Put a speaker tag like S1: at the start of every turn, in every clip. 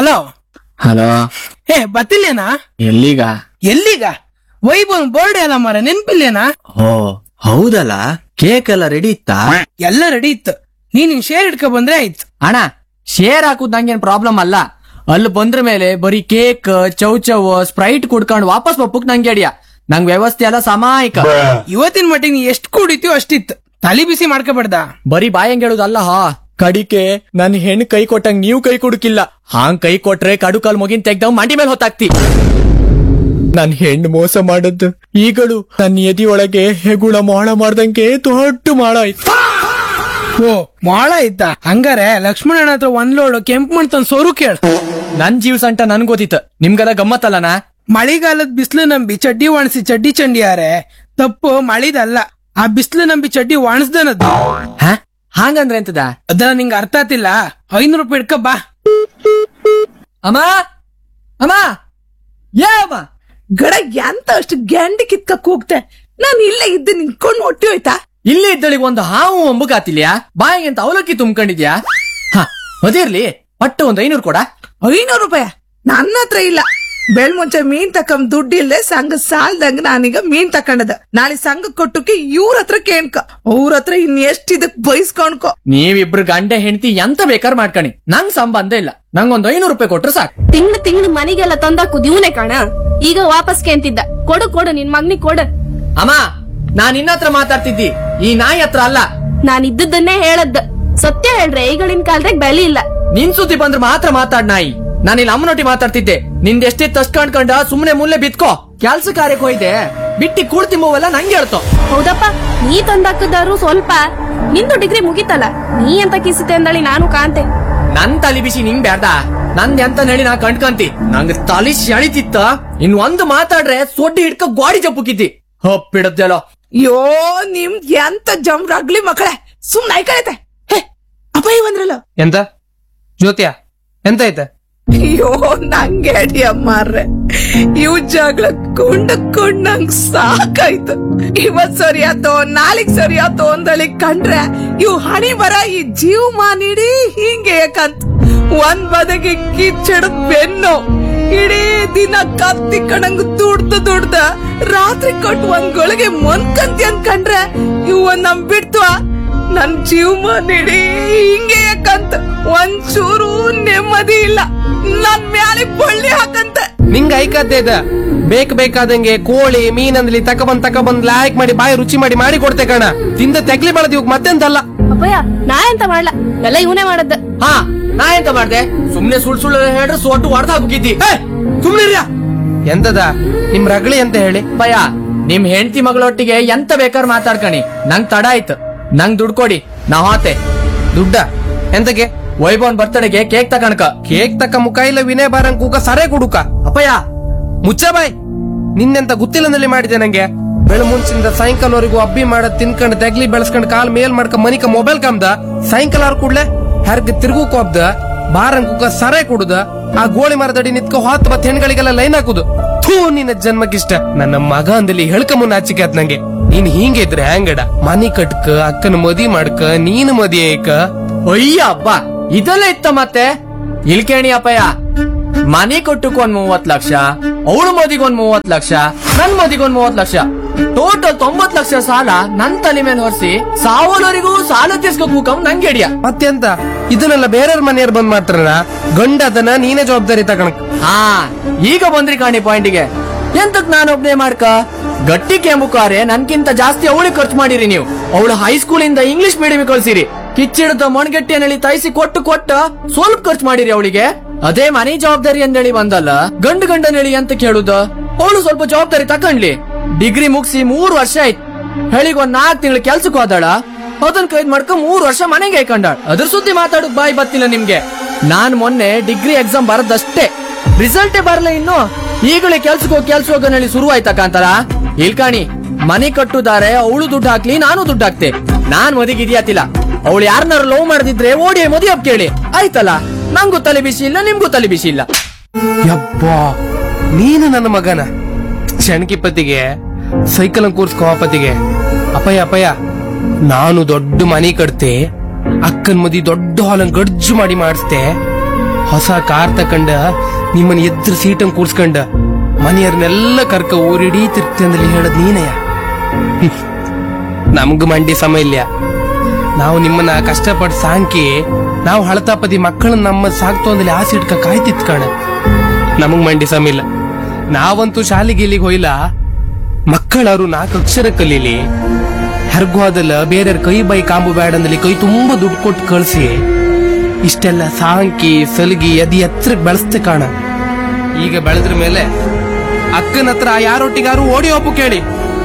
S1: Hello
S2: hello
S1: ಏ ಬತ್ತಿಲ್ಲೇನಾ
S2: ಎಲ್ಲಿಗ
S1: ಎಲ್ಲಿಗ ವೈಭವ್ ಬರ್ಡೇ ಅಲ್ಲ ಮಾರ ನೆನ್ಪಿಲ್ಲೇನಾ
S2: ಓ ಹೌದಲ್ಲ ಕೇಕ್ ಎಲ್ಲ ರೆಡಿ ಇತ್ತಾ
S1: ಎಲ್ಲ ರೆಡಿ ಇತ್ತು ನೀನ್ ನಿನ್ ಶೇರ್ ಇಟ್ಕೊ ಬಂದ್ರೆ ಆಯ್ತು
S2: ಅಣ್ಣ ಶೇರ್ ಹಾಕುದ್ ನಂಗೇನ್ ಪ್ರಾಬ್ಲಮ್ ಅಲ್ಲ ಅಲ್ಲಿ ಬಂದ್ರ ಮೇಲೆ ಬರೀ ಕೇಕ್ ಚೌ ಚೌ ಸ್ಪ್ರೈಟ್ ಕುಡ್ಕೊಂಡು ವಾಪಸ್ ಬಪ್ಪಕ್ ನಂಗೆ ಅಡಿಯ ನಂಗ್ ವ್ಯವಸ್ಥೆ ಎಲ್ಲ ಸಮಾಯಿಕ
S1: ಇವತ್ತಿನ ಮಟ್ಟಿಗೆ ನೀ ಎಷ್ಟು ಕುಡಿತೀವೋ ಅಷ್ಟಿತ್ತು ತಲೆ ಬಿಸಿ ಮಾಡ್ಕೊಬೇಡ್ದ
S2: ಬರೀ ಬಾಯಂಗ್ ಹೇಳುದಲ್ಲ ಹಾ ಕಡಿಕೆ ನನ್ ಹೆಣ್ ಕೈ ಕೊಟ್ಟಂಗ್ ನೀವ್ ಕೈ ಕೊಡುಕಿಲ್ಲ ಹಾಂಗ್ ಕೈ ಕೊಟ್ರೆ ಕಡು ಕಾಲ್ ಮುಗಿನ್ ತೆಗ್ದವ್ ಮಂಡಿ ಮೇಲೆ ಹೊತ್ತಾಕ್ತಿ ನನ್ ಹೆಣ್ಣು ಮೋಸ ಮಾಡದ್ದು ಈಗಳು ನನ್ನ ಎದಿ ಒಳಗೆ ಹೆಗುಳ ಮಾಳ ಮಾಡ್ದಂಗೆ ದೊಡ್ಡ ಮಾಳ ಆಯ್ತು
S1: ಓ ಮಾಳ ಆಯ್ತಾ ಹಂಗಾರೆ ಲಕ್ಷ್ಮಣನ ಹತ್ರ ಒಂದ್ ಲೋಡ್ ಕೆಂಪು ಮಣ್ ತಂದ್ ಸೋರು ಕೇಳ
S2: ನನ್ ಜೀವ ಸಂಟ ನನ್ ಗೊತ್ತಿತ್ತು ನಿಮ್ಗೆಲ್ಲ ಗಮ್ಮತ್ತಲ್ಲನಾ
S1: ಮಳಿಗಾಲದ ಬಿಸಿಲು ನಂಬಿ ಚಡ್ಡಿ ಒಣಸಿ ಚಡ್ಡಿ ಚಂಡಿಯಾರೆ ತಪ್ಪು ಮಳಿದಲ್ಲ ಆ ಬಿಸಿಲು ನಂಬಿ ಚಡ್ಡಿ ಒಣಸ್ದನದ್ದು
S2: ಹಾ ಹಾಗಂದ್ರೆ ಎಂತದ
S1: ಅದ ನಿಂಗೆ ಅರ್ಥ ಆತಿಲ್ಲ ಐನೂರು ರೂಪಾಯಿ ಇಡ್ಕ ಬಾ
S2: ಅಮ್ಮ ಅಮ್ಮ ಏ ಅಮ್ಮ
S3: ಗಡ ಎಂತ ಅಷ್ಟು ಗ್ಯಾಂಡಿ ಕಿತ್ಕಕ್ ಹೋಗ್ತೆ ನಾನು ಇಲ್ಲೇ ಇದ್ದೆ ನಿಂತ್ಕೊಂಡು ಹೊಟ್ಟಿ ಹೋಯ್ತಾ
S2: ಇಲ್ಲಿ ಇದ್ದಳಿಗೆ ಒಂದು ಹಾವು ಅಂಬುಗಾತಿಲ್ಯಾ ಬಾಯಿಗೆ ಅಂತ ಅವಲಕ್ಕಿ ತುಂಬ್ಕೊಂಡಿದ್ಯಾ ಹ ಅದಿರ್ಲಿ ಪಟ್ಟು ಒಂದ್ ಐನೂರು ಕೊಡ
S3: ಐನೂರು ರೂಪಾಯಿ ನನ್ನ ಹತ್ರ ಇಲ್ಲ ಬೆಳ್ ಮುಂಚೆ ಮೀನ್ ತಕೊಂಡ್ ದುಡ್ಡು ಇಲ್ಲದೆ ಸಂಘ ಸಾಲ್ದಂಗ ನಾನೀಗ ಮೀನ್ ತಕೊಂಡದ ನಾಳೆ ಸಂಘ ಕೊಟ್ಟಕ್ಕೆ ಇವ್ರ ಹತ್ರ ಕೇಳ್ಕ ಅವ್ರ ಹತ್ರ ಇನ್ ಎಷ್ಟ್ ಇದಕ್ ಬೈಸ್ಕೊಂಡ್ಕೊ
S2: ನೀವಿಬ್ರು ಗಂಡ ಹೆಂಡತಿ ಎಂತ ಬೇಕಾರ್ ಮಾಡ್ಕಣಿ ನಂಗ್ ಸಂಬಂಧ ಇಲ್ಲ ನಂಗೊಂದ್ ಐನೂರು ರೂಪಾಯಿ ಕೊಟ್ರೆ ಸಾಕು
S4: ತಿಂಗ್ಳು ತಿಂಗ್ಳು ಮನೆಗೆಲ್ಲ ತಂದಾಕುದ್ ಇವನೇ ಕಾಣ ಈಗ ವಾಪಸ್ ಕೇಂತಿದ್ದ ಕೊಡು ಕೊಡು ನಿನ್ ಮಗ್ನಿಗ್ ಕೊಡು
S2: ಅಮ್ಮ ನಾನ್ ನಿನ್ನ ಹತ್ರ ಮಾತಾಡ್ತಿದ್ದಿ ಈ ನಾಯಿ ಹತ್ರ ಅಲ್ಲ
S4: ನಾನ್ ಇದ್ದದ್ದನ್ನೇ ಹೇಳದ್ದ ಸತ್ಯ ಹೇಳ್ರೆ ಈಗಳಿನ ಕಾಲದಾಗ ಬೆಲೆ ಇಲ್ಲ
S2: ನಿನ್ ಸುದ್ದಿ ಬಂದ್ರೆ ಮಾತ್ರ ಮಾತಾಡ್ ನಾಯಿ ನಾನು ಇಲ್ಲಿ ಅಮ್ಮನೊಟ್ಟಿ ಮಾತಾಡ್ತಿದ್ದೆ ನಿಂದ ಎಷ್ಟಿತ್ತು ಅಷ್ಟ್ ಕಂಡ್ಕೊಂಡ ಸುಮ್ನೆ ಮುಲ್ಲೆ ಬಿತ್ಕೋ ಕೆಲ್ಸ ಕಾರ್ಯಕ್ಕೆ ಹೋಯ್ದೆ ಬಿಟ್ಟಿ ಕೂಡ್ತಿಂಬವೆಲ್ಲ ನಂಗೆ ಹೇಳ್ತೋ
S4: ಹೌದಪ್ಪ ನೀ ತಂದಾಕದಾರು ಸ್ವಲ್ಪ ನಿಂದು ಡಿಗ್ರಿ ಮುಗಿತಲ್ಲ ನೀ ಅಂತ ಕಿಸಿತೆ ಅಂದಳಿ ನಾನು ಕಾಂತೆ
S2: ನನ್ ತಲಿ ಬಿಸಿ ನಿಂಗ್ ಬ್ಯಾಡ ನಂದ್ ಎಂತ ಹೇಳಿ ನಾ ಕಂಡ್ಕಂತಿ ನಂಗ್ ತಲಿ ಶಳಿತಿತ್ತ ಇನ್ ಒಂದು ಮಾತಾಡ್ರೆ ಸೊಡ್ಡಿ ಹಿಡ್ಕ ಗೋಡಿ ಜಪ್ಪುಕಿದ್ದಿ ಹಪ್ಪಿಡದ್ದೆಲ್ಲೋ
S3: ಯೋ ನಿಮ್ ಎಂತ ಜಮ್ರಾಗ್ಲಿ ಮಕ್ಕಳೇ ಸುಮ್ನೆ ಐಕಳೈತೆ ಹೇ ಅಪ್ಪಾಯಿ ಬಂದ್ರಲ್ಲ
S5: ಎಂತ ಜ್ಯೋತಿಯ ಎಂತ ಐತೆ
S3: ಅಯ್ಯೋ ನಂಗೆ ಅಡಿ ಅಮ್ಮಾರ್ರೆ ಇವ್ ಜಗಳ ಕೊಂಡ ಕೊಂಡ್ ನಂಗ್ ಸಾಕಾಯ್ತು ಇವತ್ ಸರಿ ಆತೋ ನಾಳಿಗ್ ಸರಿ ಆತೋ ಅಂದಳಿ ಕಂಡ್ರೆ ಇವ್ ಹಣಿ ಬರ ಈ ಜೀವ ನೀಡಿ ಹಿಂಗೆ ಯಾಕಂತ ಒಂದ್ ಬದಗೆ ಕಿಚ್ಚಡ ಬೆನ್ನು ಇಡೀ ದಿನ ಕತ್ತಿ ಕಣಂಗ್ ದುಡ್ದ ದುಡ್ದ ರಾತ್ರಿ ಕೊಟ್ಟು ಒಂದ್ ಗಳಿಗೆ ಮೊನ್ಕಂತಿ ಅನ್ಕಂಡ್ರೆ ಇವ್ ಒಂದ್ ನಮ್ ಬಿಡ್ತ್ವಾ ನನ್ ಜೀವ ನೀಡಿ ಹಿಂಗೆ ಯಾಕಂತ ಒಂಚೂರು ನೆಮ್ಮದಿ ಇಲ್ಲ ನನ್ ಮ್ಯಾಲೆ ಬಳ್ಳಿ ಹಾಕಂತ
S5: ನಿಂಗ ಐಕದ್ದೇ ಇದ ಬೇಕ್ ಬೇಕಾದಂಗೆ ಕೋಳಿ ಮೀನಂದ್ಲಿ ತಕಬಂದ್ ತಕಬಂದ್ ಲಾಯ್ಕ್ ಮಾಡಿ ಬಾಯಿ ರುಚಿ ಮಾಡಿ ಮಾಡಿ ಕೊಡ್ತೆ ಕಣ ತಿಂದ ತೆಗ್ಲಿ ಮಾಡದ್ ಇವಾಗ ಮತ್ತೆಂತಲ್ಲ
S4: ಅಪ್ಪಯ್ಯ ನಾ ಎಂತ ಮಾಡ್ಲ ಎಲ್ಲ ಇವನೇ ಮಾಡದ್ದ
S2: ಹಾ ನಾ ಎಂತ ಮಾಡ್ದೆ ಸುಮ್ನೆ ಸುಳ್ ಸುಳ್ಳು ಹೇಳ್ರೆ ಸೊಟ್ಟು ಹೊಡೆದ ಹಾಕಿದ್ದಿ
S5: ಸುಮ್ನಿರ್ಯ ಎಂತದ ನಿಮ್ ರಗಳಿ ಅಂತ ಹೇಳಿ
S2: ಭಯ ನಿಮ್ ಹೆಂಡತಿ ಮಗಳೊಟ್ಟಿಗೆ ಎಂತ ಬೇಕಾರ್ ಮಾತಾಡ್ಕಣಿ ನಂಗ್ ತಡ ಆಯ್ತು ನಂಗ್ ದುಡ್ಡು ಕೊಡಿ ನಾ ಹೋತೆ
S5: ದುಡ್ಡ ಎಂತಕ್ಕೆ
S2: ವೈಭವನ್ ಬರ್ತಡೆಗೆ ಕೇಕ್ ತಕಣಕ
S5: ಕೇಕ್ ತಕ್ಕ ಮುಖ ಇಲ್ಲ ವಿನಯ ಬಾರಂಗ್ ಕೂಕ ಸರೆ ಕುಡುಕ
S2: ಅಪ್ಪಯ್ಯ
S5: ಮುಚ್ಚ ಬಾಯ್ ನಿನ್ನೆಂತ ಗೊತ್ತಿಲ್ಲದಲ್ಲಿ ಮಾಡಿದೆ ನಂಗೆ ಬೆಳ ಮುಂಚಿಂದ ಸಾಯಂಕಾಲವರೆಗೂ ಅಬ್ಬಿ ಮಾಡದ್ ತಿನ್ಕೊಂಡ್ ತೆಗ್ಲಿ ಬೆಳೆಸ್ಕೊಂಡ್ ಕಾಲ್ ಮೇಲ್ ಮಾಡ್ಕೊಂಡ್ ಮನಿಕ ಮೊಬೈಲ್ ಕಮ್ದ ಸಾಯಂಕಾಲ ಆರ್ ಕೂಡ್ಲೆ ಹರ್ಗ ತಿರ್ಗೂಕ್ ಹೋಗ್ದ ಬಾರಂಗ್ ಕೂಕ ಸರೆ ಕುಡುದ ಆ ಗೋಳಿ ಮರದಡಿ ನಿತ್ಕೊ ಹೊತ್ತು ಬತ್ ಹೆಣ್ಗಳಿಗೆಲ್ಲ ಲೈನ್ ಹಾಕುದು ಥೂ ನಿನ್ನ ಜನ್ಮಕ್ಕಿಷ್ಟ ನನ್ನ ಮಗ ಅಂದಲ್ಲಿ ಹೇಳ್ಕ ಮುನ್ನ ಆಚಿಕೆ ಆತ್ ನಂಗೆ ನೀನ್ ಹಿಂಗೆ ಇದ್ರೆ ಹ್ಯಾಂಗಡ ಮನಿ ಕಟ್ಕ ಅಕ್ಕನ ಮದಿ ಮಾಡ್ಕ ನೀನು ಮದಿ ಏಕ
S2: ಅಯ್ಯ ಅಬ್ಬ ಇದೆಲ್ಲ ಇತ್ತ ಮತ್ತೆ ಇಲ್ಕೇಣಿ ಅಪ್ಪಯ್ಯ ಮನೆ ಕೊಟ್ಟಕ್ ಒಂದ್ ಮೂವತ್ ಲಕ್ಷ ಅವಳ ಮದಿಗ್ ಒಂದ್ ಮೂವತ್ ಲಕ್ಷ ನನ್ ಮದಿಗ್ ಒಂದ್ ಮೂವತ್ ಲಕ್ಷ ಟೋಟಲ್ ತೊಂಬತ್ ಲಕ್ಷ ಸಾಲ ನನ್ ತಲೆ ಮೇಲೆ ಹೊರಿಸಿ ಸಾವನವರಿಗೂ ಸಾಲ ತೀರ್ಸ್ಕೊ ಕೂಕಮ್ ನಂಗೆ ಹಿಡಿಯ
S5: ಮತ್ತೆಂತ ಇದನ್ನೆಲ್ಲ ಬೇರೆಯವ್ರ ಮನೆಯವ್ರು ಬಂದ್ ಮಾಡ್ತಾರಲ್ಲ ಗಂಡ ಅದನ್ನ ನೀನೇ ಜವಾಬ್ದಾರಿ ತಗೊಳಕ್
S2: ಹಾ ಈಗ ಬಂದ್ರಿ ಕಾಣಿ ಪಾಯಿಂಟಿಗೆ ಎಂತಕ್ ನಾನು ಒಬ್ನೇ ಮಾಡ್ಕ ಗಟ್ಟಿ ಕೆಂಬುಕಾರೆ ನನ್ಕಿಂತ ಜಾಸ್ತಿ ಅವಳಿಗೆ ಖರ್ಚು ಮಾಡಿರಿ ನೀವು ಅವಳು ಹೈಸ್ಕೂಲ್ ಇಂದ ಇಂಗ್ಲಿಷ್ ಮೀಡಿಯಂ ಕಳ್ಸಿರಿ ಕಿಚ್ಚಿಡದ ಮೊಣಗಟ್ಟಿಯನ್ನೇಳಿ ತೈಸಿ ಕೊಟ್ಟು ಕೊಟ್ಟ ಸ್ವಲ್ಪ ಖರ್ಚು ಮಾಡಿರಿ ಅವಳಿಗೆ ಅದೇ ಮನೆ ಜವಾಬ್ದಾರಿ ಅಂದೇಳಿ ಬಂದಲ್ಲ ಗಂಡು ಗಂಡನೇಳಿ ಅಂತ ಕೇಳುದ ಅವಳು ಸ್ವಲ್ಪ ಜವಾಬ್ದಾರಿ ತಕೊಂಡ್ಲಿ ಡಿಗ್ರಿ ಮುಗಿಸಿ ಮೂರ್ ವರ್ಷ ಆಯ್ತು ಹೇಳಿಗ್ ಒಂದ್ ನಾಲ್ಕು ತಿಂಗಳು ಕೆಲ್ಸಕ್ಕೆ ಹೋದಾಳ ಅದನ್ ಕೈದ್ ಮಾಡ್ಕ ಮೂರ್ ವರ್ಷ ಮನೆಗೆ ಹಾಕೊಂಡಾಳ ಅದ್ರ ಸುದ್ದಿ ಮಾತಾಡಕ್ ಬಾಯಿ ಬತ್ತಿಲ್ಲ ನಿಮ್ಗೆ ನಾನ್ ಮೊನ್ನೆ ಡಿಗ್ರಿ ಎಕ್ಸಾಮ್ ಬರದಷ್ಟೇ ರಿಸಲ್ಟೇ ಬರಲ್ಲ ಇನ್ನು ಈಗಲೇ ಕೆಲ್ಸಕ್ಕೆ ಹೋಗಿ ಕೆಲ್ಸ ಹೋಗೋನಲ್ಲಿ ಶುರು ಆಯ್ತಾ ಕಾಂತಾರ ಇಲ್ಕಾಣಿ ಮನೆ ಕಟ್ಟುದಾರೆ ಅವಳು ದುಡ್ಡು ಹಾಕ್ಲಿ ನಾನು ದುಡ್ಡು ಹಾಕ್ತೆ ನಾನ್ ಮದಿಗೆ ಇದ್ಯಾತಿಲ್ಲ ಅವಳು ಯಾರನ್ನಾರು ಲವ್ ಮಾಡದಿದ್ರೆ ಓಡಿ ಮದುವೆ ಹಬ್ಬ ಕೇಳಿ ಆಯ್ತಲ್ಲ ನಂಗೂ ತಲೆ ಬಿಸಿ ಇಲ್ಲ ನಿಮ್ಗೂ ತಲೆ ಬಿಸಿ ಇಲ್ಲ
S5: ಯಪ್ಪಾ ನೀನು ನನ್ನ ಮಗನ ಪತಿಗೆ ಸೈಕಲ್ ಕೂರ್ಸ್ಕೋಪತಿಗೆ ಅಪ್ಪಯ್ಯ ಅಪ್ಪಯ್ಯ ನಾನು ದೊಡ್ಡ ಮನೆ ಕಟ್ತೆ ಅಕ್ಕನ್ ಮದಿ ದೊಡ್ಡ ಹಾಲನ್ ಗಡ್ಜು ಮಾಡಿ ಮಾಡಿಸ್ತೆ ಹೊಸ ಕಾರ್ ತಕಂಡ ನಿಮ್ಮನ್ನ ಎದ್ರ ಸೀಟಂಗ್ ಕೂರ್ಸ್ಕೊಂಡ ಮನೆಯವ್ರನ್ನೆಲ್ಲ ಕರ್ಕ ಊರಿಡೀ ತಿರ್ತಿ ಅಂದಲ್ಲಿ ಹೇಳದ್ ನೀನಯ್ಯ ಹ್ಮ್. ನಮ್ಗ್ ಮಂಡಿ ಸಮ ಇಲ್ಲ ನಾವು ನಿಮ್ಮನ್ನ ಕಷ್ಟಪಟ್ಟು ಸಾಂಕಿ ನಾವು ಹಳತಾಪದಿ ಮಕ್ಕಳನ್ನ ನಮ್ಮ ಸಾಕ್ತು ಅಂದಲ್ಲಿ ಆಸೆ ಇಟ್ಕ ಕಾಯ್ತಿತ್ ಕಣ ನಮಗ್ ಮಂಡಿ ಸಮ ಇಲ್ಲ ನಾವಂತೂ ಶಾಲೆಗೆ ಇಲ್ಲಿಗೆ ಹೋಯ್ಲ ಮಕ್ಕಳರು ನಾಲ್ಕು ಅಕ್ಷರ ಕಲೀಲಿ ಹೆರ್ಗು ಅದಲ್ಲ ಬೇರೆಯವ್ರ ಕೈ ಬೈ ಕಾಂಬು ಬೇಡ ಅಂದಲ್ಲಿ ಕೈ ತುಂಬಾ ದುಡ್ಡು ಕೊಟ್ಟು ಕಳ್ಸಿ ಇಷ್ಟೆಲ್ಲ ಸಾಂಕಿ ಸಲಗಿ ಅದಿ ಎತ್ತರಕ್ಕೆ ಬೆಳೆಸ್ತೆ ಕಾಣ ಈಗ ಬೆಳೆದ್ರ ಮೇಲೆ ಅಕ್ಕನ ಹತ್ರ ಯಾರೊಟ್ಟಿಗಾರು ಓಡಿ ಒಪ್ಪು ಕೇಳಿ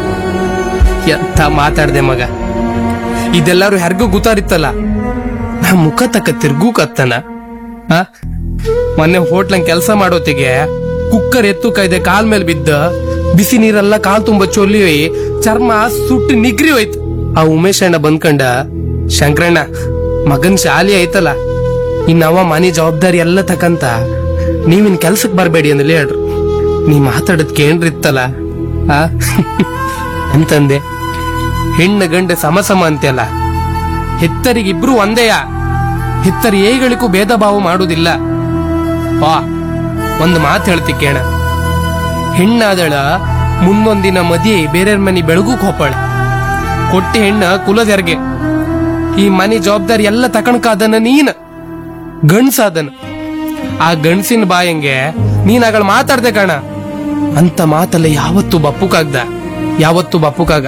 S5: ಎಂತ ಮಾತಾಡ್ದೆ ಮಗ ಇದೆಲ್ಲರೂ ಹೆರ್ಗೂ ಗೊತ್ತಾರಿತ್ತಲ್ಲ ನಾ ಮುಖ ತಕ್ಕ ತಿರ್ಗೂ ಕತ್ತನ ಆ? ಮೊನ್ನೆ ಹೋಟ್ಲಂಗ್ ಕೆಲಸ ಮಾಡೋತಿಗೆ ಕುಕ್ಕರ್ ಎತ್ತು ಕೈದೆ ಕಾಲ್ ಮೇಲೆ ಬಿದ್ದ ಬಿಸಿ ನೀರೆಲ್ಲ ಕಾಲ್ ತುಂಬ ಚೊಲ್ಲಿ ಚರ್ಮ ಸುಟ್ಟು ನಿಗ್ರಿ ಹೋಯ್ತು ಆ ಉಮೇಶ್ ಅಣ್ಣ ಬಂದ್ಕಂಡ ಶಂಕರಣ್ಣ ಮಗನ್ ಶಾಲಿ ಐತಲ್ಲ ಇನ್ನವ ಮನೆ ಜವಾಬ್ದಾರಿ ಎಲ್ಲ ತಕಂತ ನೀವಿನ್ ಕೆಲ್ಸಕ್ ಬರ್ಬೇಡಿ ಅಂದಲ್ಲಿ ಹೇಳ್ರು ನೀ ಮಾತಾಡದ್ ಕೇಂದ್ರಿತ್ತಲ್ಲ ಆ ಅಂತಂದೆ ಹೆಣ್ಣ ಗಂಡ ಸಮ ಸಮ ಅಂತೆಲ್ಲ ಹೆತ್ತರಿಗಿಬ್ರು ಒಂದೇಯ ಹೆತ್ತರಿ ಏಗಳಿಗೂ ಭೇದ ಭಾವ ಮಾಡುವುದಿಲ್ಲ ವಾ ಒಂದು ಮಾತು ಹೇಳ್ತಿ ಕೇಳ ಹೆಣ್ಣಾದಳ ಮುಂದೊಂದಿನ ಮದಿ ಬೇರೆಯವ್ರ ಮನೆ ಬೆಳಗುಕ್ ಹೋಪಾಳ ಕೊಟ್ಟಿ ಹೆಣ್ಣ ಕುಲದೆರ್ಗೆ ಈ ಮನೆ ಜವಾಬ್ದಾರಿ ಎಲ್ಲ ತಕಣಕಾದನ ನೀನ್ ಗಂಡ್ಸಾದನ ಆ ಗಂಡ್ಸಿನ ಬಾಯಂಗೆ ನೀನ್ ಆಗಳ ಮಾತಾಡ್ದೆ ಕಣ ಅಂತ ಮಾತಲ್ಲ ಯಾವತ್ತು ಬಪ್ಪುಕಾಗ್ದ ಯಾವತ್ತು ಬಪ್ಪುಕಾಗ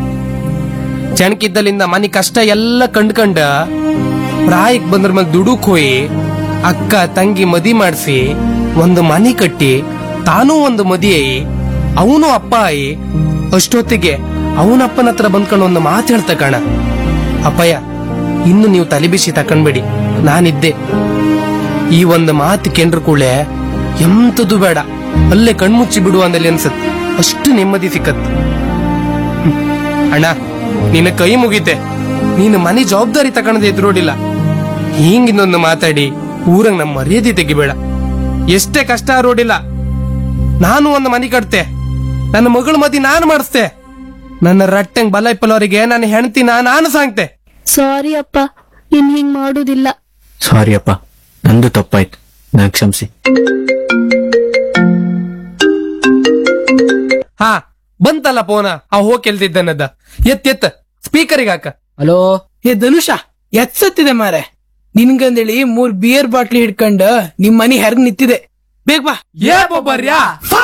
S5: ಜನಕಿದ್ದಲಿಂದ ಮನೆ ಕಷ್ಟ ಎಲ್ಲ ಕಂಡ್ಕಂಡ ಪ್ರಾಯಕ್ ಬಂದ್ರ ಮೇಲೆ ದುಡುಕ್ ಹೋಯಿ ಅಕ್ಕ ತಂಗಿ ಮದಿ ಮಾಡಿಸಿ ಒಂದು ಮನೆ ಕಟ್ಟಿ ತಾನೂ ಒಂದು ಮದಿ ಆಯಿ ಅವನು ಅಪ್ಪ ಆಯಿ ಅಷ್ಟೊತ್ತಿಗೆ ಅವನಪ್ಪನ ಹತ್ರ ಬಂದ್ಕೊಂಡು ಒಂದು ಮಾತು ಹೇಳ್ತ ಕಣ ಅಪ್ಪಯ್ಯ ಇನ್ನು ನೀವು ತಲೆಬಿಸಿ ತಕೊಂಡ್ಬೇಡಿ ನಾನಿದ್ದೆ ಈ ಒಂದು ಮಾತು ಕೆಂಡ್ರ ಕೂಳೆ ಎಂತದು ಬೇಡ ಅಲ್ಲೇ ಕಣ್ಮುಚ್ಚಿ ಬಿಡುವ ಅಂದಲ್ಲಿ ಅನ್ಸತ್ ಅಷ್ಟು ನೆಮ್ಮದಿ ಸಿಕ್ಕತ್ ಹ್ಮ್. ಅಣ್ಣ ನಿನ್ನ ಕೈ ಮುಗಿತೆ ನೀನು ಮನೆ ಜವಾಬ್ದಾರಿ ತಕೊಂಡದೆ ಎದುರೋಡಿಲ್ಲ ಹಿಂಗಿನ್ನೊಂದು ಮಾತಾಡಿ ಊರಂಗ್ ನಮ್ಮ ಮರ್ಯಾದೆ ತೆಗಿಬೇಡ ಎಷ್ಟೇ ಕಷ್ಟ ರೋಡಿಲ್ಲ ನಾನು ಒಂದು ಮನೆ ಕಟ್ತೆ ನನ್ನ ಮಗಳ ಮದಿ ನಾನು ಮಾಡಿಸ್ತೆ ನನ್ನ ರಟ್ಟಂಗ್ ಬಲ ಇಪ್ಪಲವರಿಗೆ ನನ್ನ ಹೆಂಡತಿನ ನಾನು ಸಾಂಗ್ತೆ
S4: ಸಾರಿ ಅಪ್ಪ ಇನ್ ಹಿಂಗ್ ಮಾಡುದಿಲ್ಲ
S2: ಸಾರಿ ಅಪ್ಪ ನಂದು ತಪ್ಪಾಯ್ತು ನಾ ಕ್ಷಮಿಸಿ
S5: ಹಾ ಬಂತಲ್ಲ ಫೋನ ಆ ಹೋಗ್ ಕೆಲ್ತಿದ್ದನದ ಎತ್ ಎತ್ ಸ್ಪೀಕರಿಗೆ ಹಾಕ
S2: ಹಲೋ
S1: ಏ ಧನುಷ ಎತ್ಸತ್ತಿದೆ ಮಾರೆ ನಿನ್ಗಂದೇಳಿ ಮೂರ್ ಬಿಯರ್ ಬಾಟ್ಲಿ ಹಿಡ್ಕೊಂಡ್ ನಿಮ್ ಮನಿ ಹೆರ್ಗ್ ನಿಂತಿದೆ ಬೇಗ ಬಾ
S5: ಏ ಬೊಬ್ಬರ್ಯಾ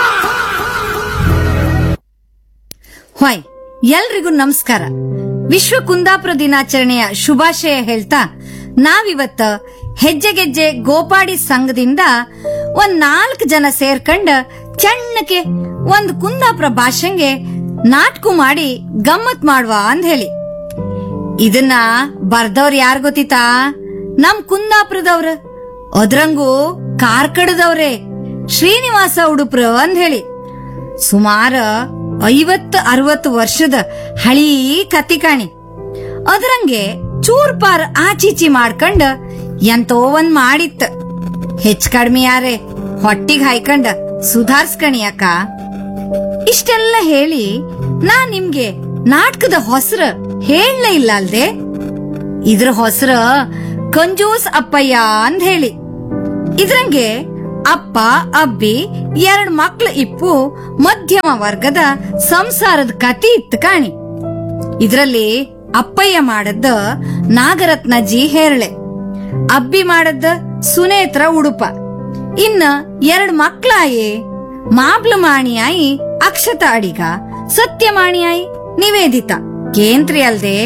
S6: ಹೊಯ್ ಎಲ್ರಿಗೂ ನಮಸ್ಕಾರ ವಿಶ್ವ ಕುಂದಾಪುರ ದಿನಾಚರಣೆಯ ಶುಭಾಶಯ ಹೇಳ್ತಾ ನಾವಿವತ್ತ ಹೆಜ್ಜೆಗೆಜ್ಜೆ ಗೋಪಾಡಿ ಸಂಘದಿಂದ ಒಂದ್ ನಾಲ್ಕು ಜನ ಸೇರ್ಕಂಡ್ ಚಣ್ಣಕ್ಕೆ ಒಂದ್ ಕುಂದಾಪುರ ಭಾಷೆಗೆ ನಾಟಕ ಮಾಡಿ ಗಮ್ಮತ್ ಮಾಡುವ ಅಂದ್ ಹೇಳಿ ಇದನ್ನ ಬರ್ದವ್ರ ಯಾರ್ ಗೊತ್ತಿತಾ ನಮ್ ಕುಂದಾಪುರದವ್ರ ಅದ್ರಂಗೂ ಕಾರ್ಕಡದವ್ರೆ ಶ್ರೀನಿವಾಸ ಉಡುಪ್ರ ಅಂದ್ ಹೇಳಿ ಸುಮಾರ ಐವತ್ತು ಅರವತ್ತು ವರ್ಷದ ಹಳೀ ಕತ್ತಿ ಕಾಣಿ ಅದ್ರಂಗೆ ಚೂರ್ ಪಾರ್ ಆಚೀಚಿ ಮಾಡ್ಕಂಡ ಎಂತೋ ಒಂದ್ ಮಾಡಿತ್ತ ಹೆಚ್ಚ್ ಕಡ್ಮಿ ಯಾರೆ ಹೊಟ್ಟಿಗ್ ಹಾಯ್ಕಂಡ ಸುಧಾರ್ಸ್ಕಣಿ ಅಕ್ಕ ಇಷ್ಟೆಲ್ಲ ಹೇಳಿ ನಾ ನಿಮ್ಗೆ ನಾಟಕದ ಹೊಸ್ರ ಹೇಳಲೇ ಇಲ್ಲ ಅಲ್ದೆ ಇದ್ರ ಹೊಸ್ರ ಕಂಜೂಸ್ ಅಪ್ಪಯ್ಯ ಅಂದ್ ಹೇಳಿ ಇದ್ರಂಗೆ ಅಪ್ಪ ಅಬ್ಬಿ ಎರಡ್ ಮಕ್ಳು ಇಪ್ಪು ಮಧ್ಯಮ ವರ್ಗದ ಸಂಸಾರದ ಕತಿ ಇತ್ತು ಕಾಣಿ ಇದ್ರಲ್ಲಿ ಅಪ್ಪಯ್ಯ ಮಾಡದ್ದ ನಾಗರತ್ನ ಜಿ ಹೇರಳೆ ಅಬ್ಬಿ ಮಾಡದ್ದ ಸುನೇತ್ರ ಉಡುಪ ಇನ್ನ ಎರಡ್ ಮಕ್ಳಾಯಿ ಮಾಬ್ಲು ಮಾಣಿಯಾಯಿ ಅಕ್ಷತ ಅಡಿಗ ಸತ್ಯಮಾಣಿಯಾಯಿ ನಿವೇದಿತ ಕೇಂದ್ರಿ ಅಲ್ದೆ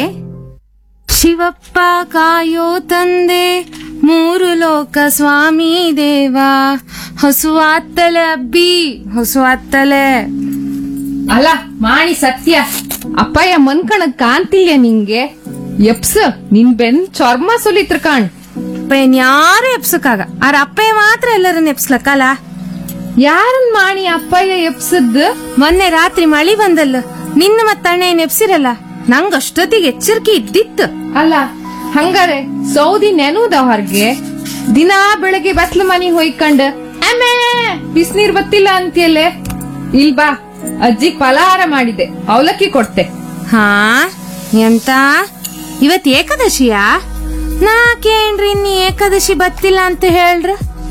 S6: ಶಿವಪ್ಪ ಕಾಯೋ ತಂದೆ ಮೂರು ಲೋಕ ಸ್ವಾಮಿ ದೇವ ಹೊಸುವಾತ್ತಲೆ ಅಬ್ಬಿ ಹೊಸುವಾತ್ತಲೆ
S7: ಅಲ್ಲ ಮಾಣಿ ಸತ್ಯ ಅಪ್ಪಯ್ಯ ಮನ್ಕಣಕ್ ಕಾಣ್ತಿಲ್ಯ ನಿಂಗೆ ಎಪ್ಸ ನಿನ್ ಬೆನ್ ಚರ್ಮ ಸುಲಿತ್ರ ಕಾಣ್
S6: ಅಪ್ಪಯ್ಯನ್ ಯಾರು ಎಪ್ಸಕ್ಕಾಗ ಆರ ಅಪ್ಪಯ್ಯ ಮಾತ್ರ ಎಲ್ಲರನ್ನ ಎಪ್ಸ್ಲಕ್ಕಲ್ಲ
S7: ಯಾರನ್ ಮಾಣಿ ಅಪ್ಪಯ್ಯ ಎಪ್ಸದ್
S6: ಮೊನ್ನೆ ರಾತ್ರಿ ಮಳಿ ಬಂದಲ್ಲ ನಿನ್ನ ಮತ್ತಣ್ಣ ಏನ್ ಎಪ್ಸಿರಲ್ಲ ನಂಗ್ ಅಷ್ಟೊತ್ತಿಗೆ ಎಚ್ಚರಿಕೆ ಇದ್ದಿತ್ತು
S7: ಅಲ್ಲ ಹಂಗಾರೆ ಸೌದಿ ನೆನೂದ ಹೊರ್ಗೆ ದಿನಾ ಬೆಳಗ್ಗೆ ಬತ್ಲ ಮನಿ ಹೊಯ್ಕಂಡ್ ಅಮ್ಮೇ ಬಿಸ್ನೀರ್ ಬತ್ತಿಲ್ಲ ಅಂತಿಯಲ್ಲೇ ಇಲ್ ಬಾ ಅಜ್ಜಿಗ್ ಫಲಹಾರ ಮಾಡಿದೆ ಅವಲಕ್ಕಿ ಕೊಡ್ತೆ
S6: ಹಾ ಎಂತ ಇವತ್ ಏಕಾದಶಿಯಾ ನಾ ಕೇಳ್ರಿ ನೀ ಏಕಾದಶಿ ಬತ್ತಿಲ್ಲ ಅಂತ ಹೇಳ್ರ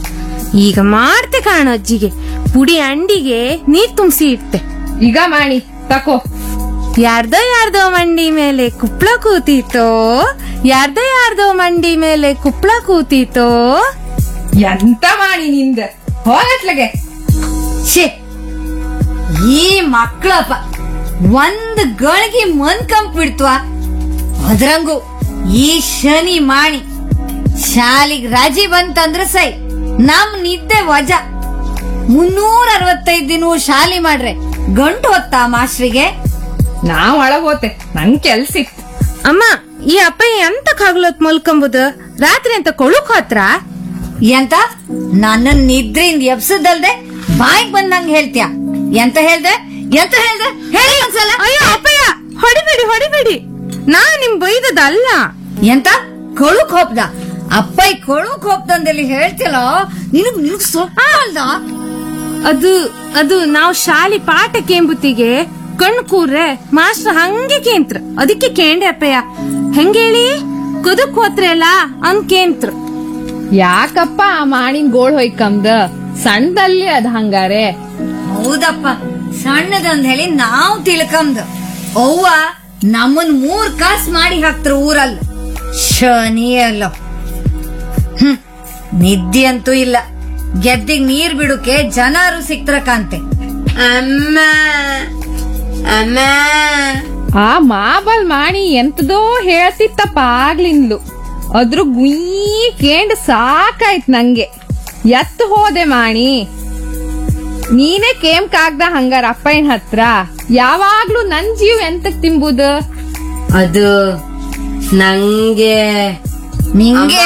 S6: ಈಗ ಮಾಡ್ತೆ ಕಾಣೋ ಅಜ್ಜಿಗೆ ಪುಡಿ ಅಂಡಿಗೆ ನೀರ್ ತುಂಬಿಸಿ ಇಟ್ಟೆ
S7: ಈಗ ಮಾಡಿ ತಕೋ
S6: ಯಾರ್ದೋ ಯಾರ್ದೋ ಮಂಡಿ ಮೇಲೆ ಕುಪ್ಳ ಕೂತೀತೋ ಯಾರ್ದೋ ಯಾರ್ದೋ ಮಂಡಿ ಮೇಲೆ ಕುಪ್ಳ ಕೂತೀತೋ
S7: ಎಂತ ಮಾಡಿ ನಿಂದ ಹೋಗತ್ಲಗೆ
S8: ಛೇ ಈ ಮಕ್ಕಳಪ್ಪ ಒಂದ್ ಗಳಿಗೆ ಮನ್ಕಂಪ್ ಬಿಡ್ತ್ವ ಅದ್ರಂಗು ಈ ಶನಿ ಮಾಣಿ ಶಾಲಿಗ್ ರಜೆ ಬಂತಂದ್ರ ಸೈ ನಮ್ ನಿದ್ದೆ ವಜ ಮುನ್ನೂರ ಅರವತ್ತೈದ್ ದಿನ ಶಾಲಿ ಮಾಡ್ರೆ ಗಂಟು ಹೊತ್ತ ಮಾಸ್ಟ್ರಿಗೆ
S7: ನಾ ಒಳಗ್ ಹೋತೆ ನನ್ ಕೆಲ್ಸಿತ್ತು
S6: ಅಮ್ಮ ಈ ಅಪ್ಪ ಎಂತ ಕಾಗ್ಲತ್ ಮಲ್ಕೊಂಬುದು ರಾತ್ರಿ ಅಂತ ಕೊಳುಕ್ ಹತ್ರ
S8: ಎಂತ ನನ್ನ ನಿದ್ರೆಯಿಂದ ಎಬ್ಸದಲ್ದೆ ಬಾಯಿಗ್ ಬಂದಂಗ್ ಹೇಳ್ತೀಯ ಎಂತ ಹೇಳ್ದೆ ಎಂತ ಹೇಳ್ದೆ ಹೇಳಿ ಒಂದ್ಸಲ
S6: ಅಯ್ಯೋ ಅಪ್ಪಯ್ಯ ಹೊಡಿಬೇಡಿ ಹೊಡಿಬೇಡಿ ನಾ ನಿಮ್ ಬೈದದಲ್ಲ
S8: ಎಂತ ಕೊಳು ಕೋಪ್ದ ಅಪ್ಪಯ್ ಕೊಳು ಕೋಪ್ದಂದಲ್ಲಿ ಹೇಳ್ತಿಲ್ಲ ನಿನಗ್ ನಿನಗ್ ಸೊಪ್ಪ ಅಲ್ದ
S6: ಅದು ಅದು ನಾವು ಶಾಲಿ ಪಾಠ ಕೇಂಬುತ್ತಿಗೆ ಕಣ್ ಕೂರ್ರೆ ಮಾಸ್ಟರ್ ಹಂಗೆ ಕೇಂತ್ರ ಅದಕ್ಕೆ ಕೇಂಡೆ ಅಪ್ಪಯ್ಯ ಹೆಂಗೇಳಿ ಕುದಕ್ ಹೋತ್ರೆ ಅಲ್ಲ ಅನ್ ಕೇಂತ್ರ
S7: ಯಾಕಪ್ಪ ಆ ಮಾಡಿನ ಗೋಳ್ ಹೊಯ್ಕಂದ ಸಣ್ಣದಲ್ಲಿ ಅದ್ ಹಂಗಾರೆ
S8: ಹೌದಪ್ಪ ಸಣ್ಣದಂದ್ ಹೇಳಿ ನಾವ್ ತಿಳ್ಕಂದ್ ಅವ್ವ ನಮ್ಮನ್ ಮೂರ್ ಕಾಸ್ ಮಾಡಿ ಹಾಕ್ತಾರ ಊರಲ್ಲ ಶನಿ ಅಲ್ಲ ಹ್ಮ್ ನಿದ್ದೆ ಅಂತೂ ಇಲ್ಲ ಗೆದ್ದಿಗ್ ನೀರ್ ಬಿಡುಕೆ ಜನರು ಸಿಕ್ತರ ಕಾಂತೆ ಅಮ್ಮ ಅಮ್ಮ
S7: ಆ ಮಾಬಲ್ ಮಾಡಿ ಎಂತದೋ ಹೇಳ್ತಿತ್ತಪ್ಪ ಆಗ್ಲಿಂದ್ಲು ಅದ್ರ ಗುಯ್ ಕೇಂಡ್ ಸಾಕಾಯ್ತ್ ನಂಗೆ ಎತ್ತು ಹೋದೆ ಮಾಣಿ ನೀನೇ ಕೇಮ್ ಕಾಗ್ದ ಹಂಗಾರ ಅಪ್ಪಯ್ಯನ್ ಹತ್ರ ಯಾವಾಗ್ಲೂ ನನ್ ಜೀವ ಎಂತಕ್ ತಿಂಬುದು
S8: ಅದು ನಂಗೆ ನಿಂಗೆ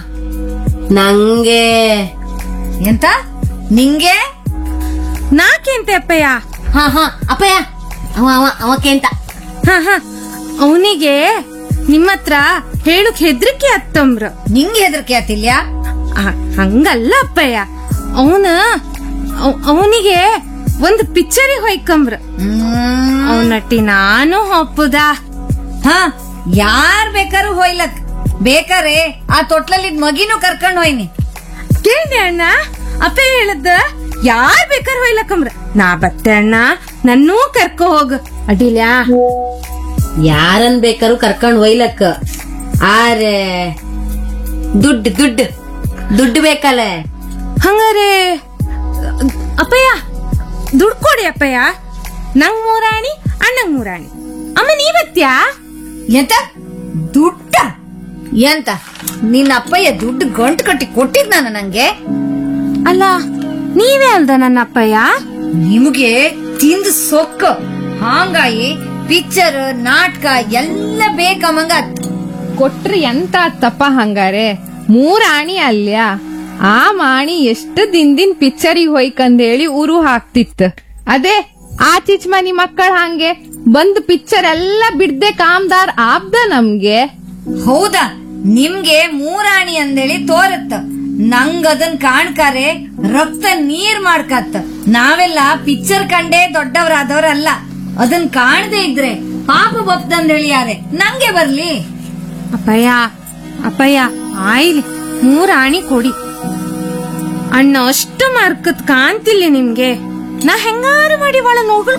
S8: ನಂಗೆ ಎಂತ ನಿಂಗೆ
S6: ನಾಕೇಂತೆ ಅಪ್ಪಯ್ಯ
S8: ಹಾ ಹಾ ಅಪ್ಪಯ್ಯ ಅವ ಅವ ಅವಕ್ಕೆ
S6: ಹ ಹ ಅವನಿಗೆ ನಿಮ್ಮತ್ರ ಹೇಳುಕ್ ಹೆದ್ರಿಕೆ ಹತ್ತಂಬ್ರ
S8: ನಿಂಗೆ ಹೆದರಿಕೆ ಆತಿಲ್ಯ
S6: ಆ- ಹಂಗಲ್ಲ ಅಪ್ಪಯ್ಯ ಅವನ ಅವನಿಗೆ ಒಂದು ಪಿಕ್ಚರಿಗೆ ಹೊಯ್ಕಂಬ್ರ ಅವನಟ್ಟಿ ನಾನು ಒಪ್ಪುದ
S8: ಹಾ ಯಾರ್ ಬೇಕಾರು ಹೋಯ್ಲಕ್ ಬೇಕಾರೆ ಆ ತೊಟ್ಲಲ್ಲಿದ್ ಮಗಿನೂ ಕರ್ಕೊಂಡ್ ಹೋಯ್ನಿ
S6: ಕೇಳಿ ಅಣ್ಣ ಅಪ್ಪ ಹೇಳದ್ದ ಯಾರ್ ಬೇಕಾರ್ ಹೊಯ್ಲಕ್ಕಂಬ್ರ ನಾ ಬತ್ತೆ ಅಣ್ಣ ನನ್ನೂ ಕರ್ಕೊ ಹೋಗ ಅಡಿಲ್ಯಾ
S8: ಯಾರನ್ ಬೇಕಾರು ಕರ್ಕೊಂಡ್ ಒಯ್ಲಕ್ಕ ಆರೆ ದುಡ್ಡು ದುಡ್ಡು ದುಡ್ಡು ಬೇಕಲ್ಲ
S6: ಹಂಗಾರೆ ಅಪ್ಪಯ್ಯ ದುಡ್ಡು ಕೊಡಿ ಅಪ್ಪಯ್ಯ ನಂಗ್ ಮೂರಾಣಿ ಅಣ್ಣಂಗ್ ಮೂರಾಣಿ ಅಮ್ಮ ನೀವತ್ತ್ಯಾ
S8: ಎಂತ ದುಡ್ಡ ಎಂತ ನಿನ್ನ ಅಪ್ಪಯ್ಯ ದುಡ್ಡು ಗಂಟು ಕಟ್ಟಿ ಕೊಟ್ಟಿದ್ನ ನಂಗೆ
S6: ಅಲ್ಲ ನೀವೇ ಅಲ್ದ ನನ್ನ ಅಪ್ಪಯ್ಯ
S8: ನಿಮ್ಗೆ ತಿಂದು ಸೊಕ್ಕ ಹಾಂಗಾಗಿ ಪಿಕ್ಚರ್ ನಾಟಕ ಎಲ್ಲ ಬೇಕಮ್ಮಂಗ
S7: ಕೊಟ್ರಿ ಎಂತ ತಪ್ಪ ಹಂಗಾರೆ ಮೂರ್ ಆಣಿ ಅಲ್ಯ ಆ ಮಾಣಿ ಎಷ್ಟು ದಿನದಿನ್ ಪಿಕ್ಚರಿಗೆ ಹೋಯ್ಕಂದೇಳಿ ಉರು ಹಾಕ್ತಿತ್ತು ಅದೇ ಆ ಚಿಚ್ ಮನಿ ಮಕ್ಕಳ ಹಂಗೆ ಬಂದ್ ಪಿಕ್ಚರ್ ಎಲ್ಲ ಬಿಡ್ದೆ ಕಾಮ್ದಾರ್ ಆಬ್ದ ನಮ್ಗೆ
S8: ಹೌದಾ ನಿಮ್ಗೆ ಮೂರಾಣಿ ಅಂದೇಳಿ ತೋರತ್ತ ನಂಗ್ ಅದನ್ ಕಾಣ್ಕಾರೆ ರಕ್ತ ನೀರ್ ಮಾಡ್ಕತ್ತ ನಾವೆಲ್ಲ ಪಿಕ್ಚರ್ ಕಂಡೇ ದೊಡ್ಡವರಾದವ್ರಲ್ಲ ಅದನ್ ಕಾಣದೇ ಇದ್ರೆ ಪಾಪ ಬಪ್ದಂದೇಳಿ ಯಾರೆ ನಂಗೆ ಬರ್ಲಿ
S6: ಅಪ್ಪಯ್ಯ ಅಪ್ಪಯ್ಯ ಆಯ್ಲಿ ಮೂರಾಣಿ ಕೊಡಿ ಅಣ್ಣ ಅಷ್ಟು ಮಾರ್ಕತ್ ಕಾಣ್ತಿಲ್ಲ ನಿಮ್ಗೆ ನಾ ಹೆಂಗಾರು ಮಾಡಿ ಒಳ ನೋಗಳು